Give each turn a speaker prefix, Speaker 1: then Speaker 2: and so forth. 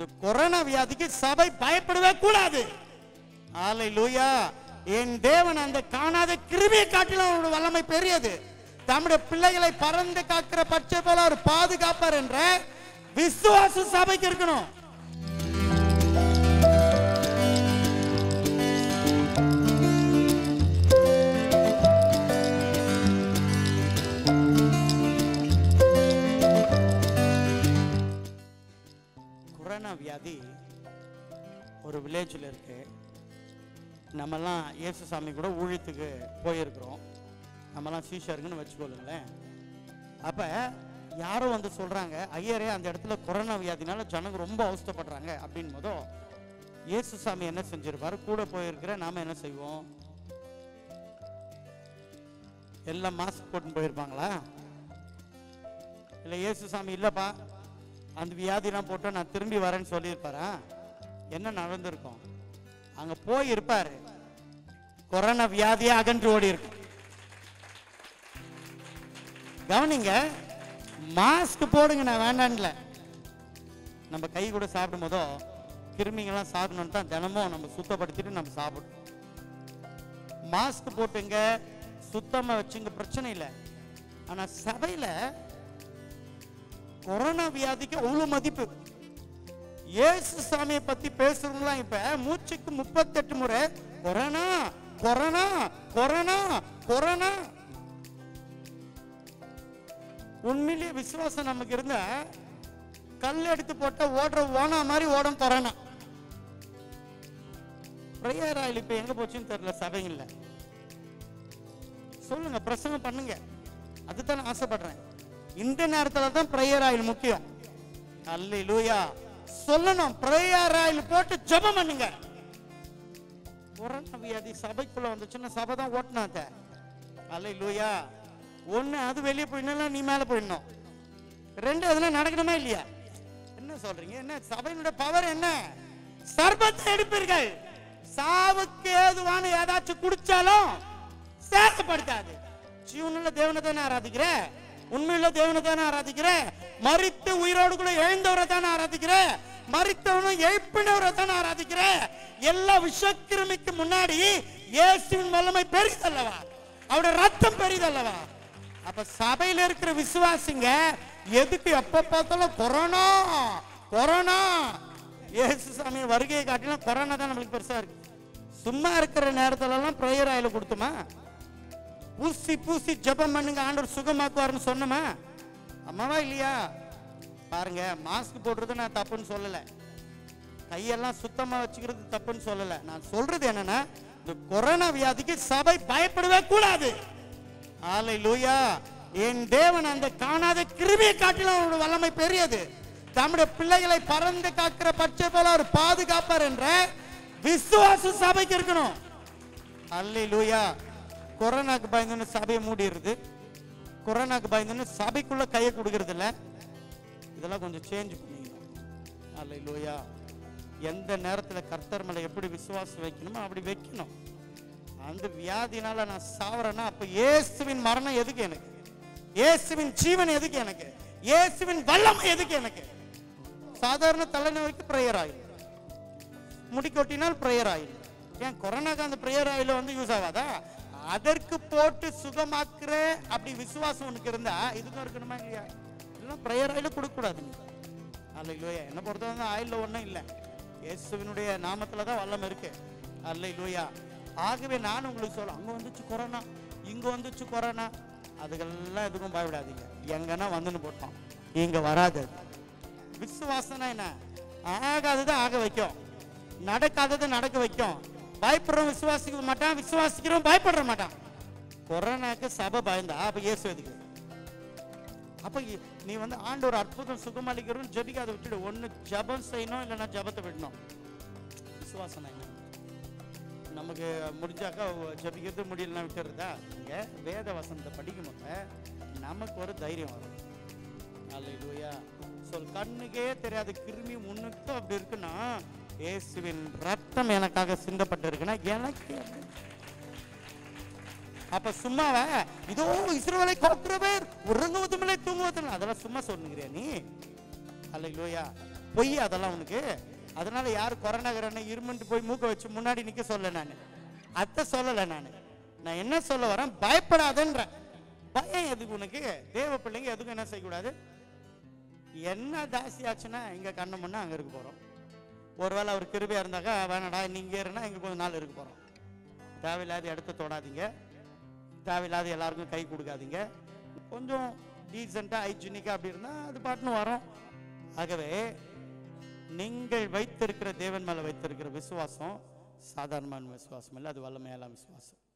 Speaker 1: இந்த கொரோனா வியாதிக்கு சபை பயப்படவே கூடாது ஆலை லூயா என் தேவன் அந்த காணாத கிருமியை காட்டிலும் அவரோட வல்லமை பெரியது தம்முடைய பிள்ளைகளை பறந்து காக்கிற பட்சை போல அவர் பாதுகாப்பார் என்ற விசுவாச சபைக்கு இருக்கணும் கொரோனா வியாதி ஒரு வில்லேஜில் இருக்கு நம்மலாம் இயேசு சாமி கூட ஊழியத்துக்கு போயிருக்கிறோம் நம்மலாம் சீஷருங்கன்னு வச்சுக்கொள்ளுங்களேன் அப்போ யாரோ வந்து சொல்கிறாங்க ஐயரே அந்த இடத்துல கொரோனா வியாதினால ஜனங்க ரொம்ப அவஸ்தைப்படுறாங்க அப்படின் போதோ இயேசு சாமி என்ன செஞ்சிருப்பாரு கூட போயிருக்கிற நாம என்ன செய்வோம் எல்லாம் மாஸ்க் போட்டுன்னு போயிருப்பாங்களா இல்லை இயேசு சாமி இல்லைப்பா அந்த வியாதிலாம் போட்டு நான் திரும்பி வரேன்னு சொல்லியிருப்பாரா என்ன நடந்திருக்கும் அங்க போய் இருப்பாரு கொரோனா வியாதியே அகன்று ஓடி இருக்கும் கவனிங்க மாஸ்க் போடுங்க நான் வேண்டான்ல நம்ம கை கூட சாப்பிடும் போதோ கிருமிங்கெல்லாம் சாப்பிடணும்னு தான் தினமும் நம்ம சுத்தப்படுத்திட்டு நம்ம சாப்பிடணும் மாஸ்க் போட்டுங்க சுத்தமா வச்சுங்க பிரச்சனை இல்லை ஆனா சபையில கொரோனா வியாதிக்கு அவ்வளவு மதிப்பு இயேசு சாமியை பத்தி பேசுறவங்களாம் இப்ப மூச்சுக்கு முப்பத்தெட்டு முறை கொரோனா கொரோனா கொரோனா கொரோனா உண்மையிலேயே விசுவாசம் நமக்கு இருந்தா கல் எடுத்து போட்ட ஓடுற ஓனா மாதிரி ஓடும் கொரோனா பிரேயர் ஆயில் இப்ப எங்க போச்சுன்னு தெரியல சபைங்கள்ல சொல்லுங்க பிரசங்கம் பண்ணுங்க அதுதான் நான் ஆசைப்படுறேன் இந்த நேரத்துல தான் பிரேயர் ஆயில் முக்கியம் அல்லேலூயா சொல்லணும் பிரேயர் ஆயில் போட்டு ஜெபம் பண்ணுங்க கொரோனா வியாதி சபைக்குள்ள வந்துச்சுன்னா சபை தான் ஓட்டினாத்த அல்லேலூயா ஒண்ணு அது வெளியே போயிடணும் நீ மேல போயிடணும் ரெண்டு அதெல்லாம் நடக்கணுமா இல்லையா என்ன சொல்றீங்க என்ன சபையினுடைய பவர் என்ன சர்பத்தை எடுப்பீர்கள் சாவுக்கு ஏதுவான ஏதாச்சும் குடிச்சாலும் சேதப்படுத்தாது ஜீவனுள்ள தேவனை தானே ஆராதிக்கிற உண்மையுள்ள தேவனை தானே ஆராதிக்கிற மரித்து உயிரோடு கூட எழுந்தவரை தானே ஆராதிக்கிற மரித்தவனும் எழுப்பினவரை தானே ஆராதிக்கிற எல்லா விஷக்கிருமிக்கு முன்னாடி இயேசுவின் வல்லமை பெரிதல்லவா அவருடைய ரத்தம் பெரிதல்லவா அப்ப சபையில இருக்கிற விசுவாசிங்க எதுக்கு எப்ப பார்த்தாலும் கொரோனா கொரோனா இயேசு சாமி வருகையை காட்டிலும் கொரோனா தான் நம்மளுக்கு பெருசா இருக்கு சும்மா இருக்கிற நேரத்துல எல்லாம் பிரேயர் ஆயில கொடுத்துமா பூசி பூசி ஜெபம் பண்ணுங்க ஆண்டவர் சுகமாக்குவாருன்னு சொன்னோமா அம்மாவா இல்லையா பாருங்க மாஸ்க் போடுறது நான் தப்புன்னு சொல்லல கையெல்லாம் சுத்தமா வச்சுக்கிறது தப்புன்னு சொல்லல நான் சொல்றது என்னன்னா இந்த கொரோனா வியாதிக்கு சபை பயப்படவே கூடாது ஆலை லூயா என் தேவன் அந்த காணாத கிருமியை காட்டிலும் அவரோட வல்லமை பெரியது தம்முடைய பிள்ளைகளை பறந்து காக்கிற பட்சை போல அவர் பாதுகாப்பார் என்ற விசுவாச சபைக்கு இருக்கணும் அல்லை லூயா கொரோனாக்கு பயந்துன்னு சபையை மூடிடுறது கொரோனாக்கு பயந்துன்னு சபைக்குள்ள கையை கொடுக்கறது இல்ல இதெல்லாம் கொஞ்சம் சேஞ்ச் பண்ணிக்கணும் அல்லை லூயா எந்த நேரத்துல கர்த்தர் மேல எப்படி விசுவாசம் வைக்கணுமோ அப்படி வைக்கணும் அந்த வியாதினால நான் சாவறேன்னா அப்ப இயேசுவின் மரணம் எதுக்கு எனக்கு இயேசுவின் ஜீவன் எதுக்கு எனக்கு இயேசுவின் வல்லமை எதுக்கு எனக்கு சாதாரண தலைநோய்க்கு பிரேயர் ஆயில் முடி கொட்டினால் பிரேயர் ஆயில் ஏன் கொரோனாக்கு அந்த பிரேயர் ஆயில் வந்து யூஸ் ஆகாதா அதற்கு போட்டு சுகமாக்குற அப்படி விசுவாசம் உனக்கு இருந்தா இதுக்கும் இருக்கணுமா இல்லையா இதெல்லாம் பிரேயர் ஆயில் கொடுக்க கூடாது அல்ல இல்லையா என்ன பொறுத்தவரை ஆயில்ல ஒண்ணும் இல்லை இயேசுவினுடைய நாமத்துல தான் வல்லம் இருக்கு அல்ல இல்லையா ஆகவே நான் உங்களுக்கு சொல்ல அங்க வந்துச்சு கொரோனா இங்க வந்துச்சு கொரோனா அதுக்கெல்லாம் எதுக்கும் பயப்படாதீங்க எங்கன்னா வந்துன்னு போட்டோம் இங்க வராது அது. விசுவாசம்னா என்ன ஆகாததை ஆக வைக்கும் நடக்காததை நடக்க வைக்கும் பயப்படுறோம் விசுவாசிக்க மாட்டான் விசுவாசிக்கிறோம் பயப்பட மாட்டான் கொரோனாக்கு சபை பயந்தா அப்ப இயேசு எதுக்கு அப்ப இ- நீ வந்து ஆண்டவர் அற்புதம் சுகமளிக்கிறோம் ஜெபிக்காத விட்டுடு ஒண்ணு ஜெபம் செய்யணும் இல்லைன்னா ஜெபத்தை விடணும் விசுவாசம் என்ன நமக்கு முடிஞ்சாக்கா ஜெபிக்கிறது முடியலன்னா விட்டுறதா இங்க வேத வசனத்தை படிக்கும் போது நமக்கு ஒரு தைரியம் வரும் அல்லேலூயா சொல் கண்ணுக்கே தெரியாத கிருமி முன்னுக்கு அப்படி இருக்குன்னா இயேசுவின் ரத்தம் எனக்காக சிந்தப்பட்டிருக்குன்னா எனக்கு என்ன? அப்ப சும்மாவ இதோ இஸ்ரவேலை கொக்குற பேர் உறங்குவதுமில்லை தூங்குவதும் அதெல்லாம் சும்மா சொல்லுங்கிறியா நீ அல்லேலூயா பொய் அதெல்லாம் உனக்கு அதனால யார் கொரோனா கரோனா இருமுன்ட்டு போய் மூக்க வச்சு முன்னாடி நிக்க சொல்ல நான் அத்தை சொல்லலை நான் நான் என்ன சொல்ல வரேன் பயப்படாதன்றேன் பயம் எதுக்கு உனக்கு தேவ பிள்ளைங்க எதுக்கும் என்ன செய்யக்கூடாது என்ன ஜாஸ்தி ஆச்சுன்னா இங்க கண்ண முன்னா அங்க இருக்க போறோம் ஒருவேளை அவர் கிருபையா இருந்தாக்கா வேணாடா நீங்க ஏறுனா இங்க கொஞ்ச நாள் இருக்க போறோம் தேவையில்லாத இடத்த தொடாதீங்க தேவையில்லாத எல்லாருக்கும் கை கொடுக்காதீங்க கொஞ்சம் டீசெண்டாக ஹைஜீனிக்காக அப்படி இருந்தால் அது பாட்டுன்னு வரும் ஆகவே நீங்கள் வைத்திருக்கிற தேவன் மேலே வைத்திருக்கிற விசுவாசம் சாதாரணமான விசுவாசம் இல்லை அது வல்லமையான விசுவாசம்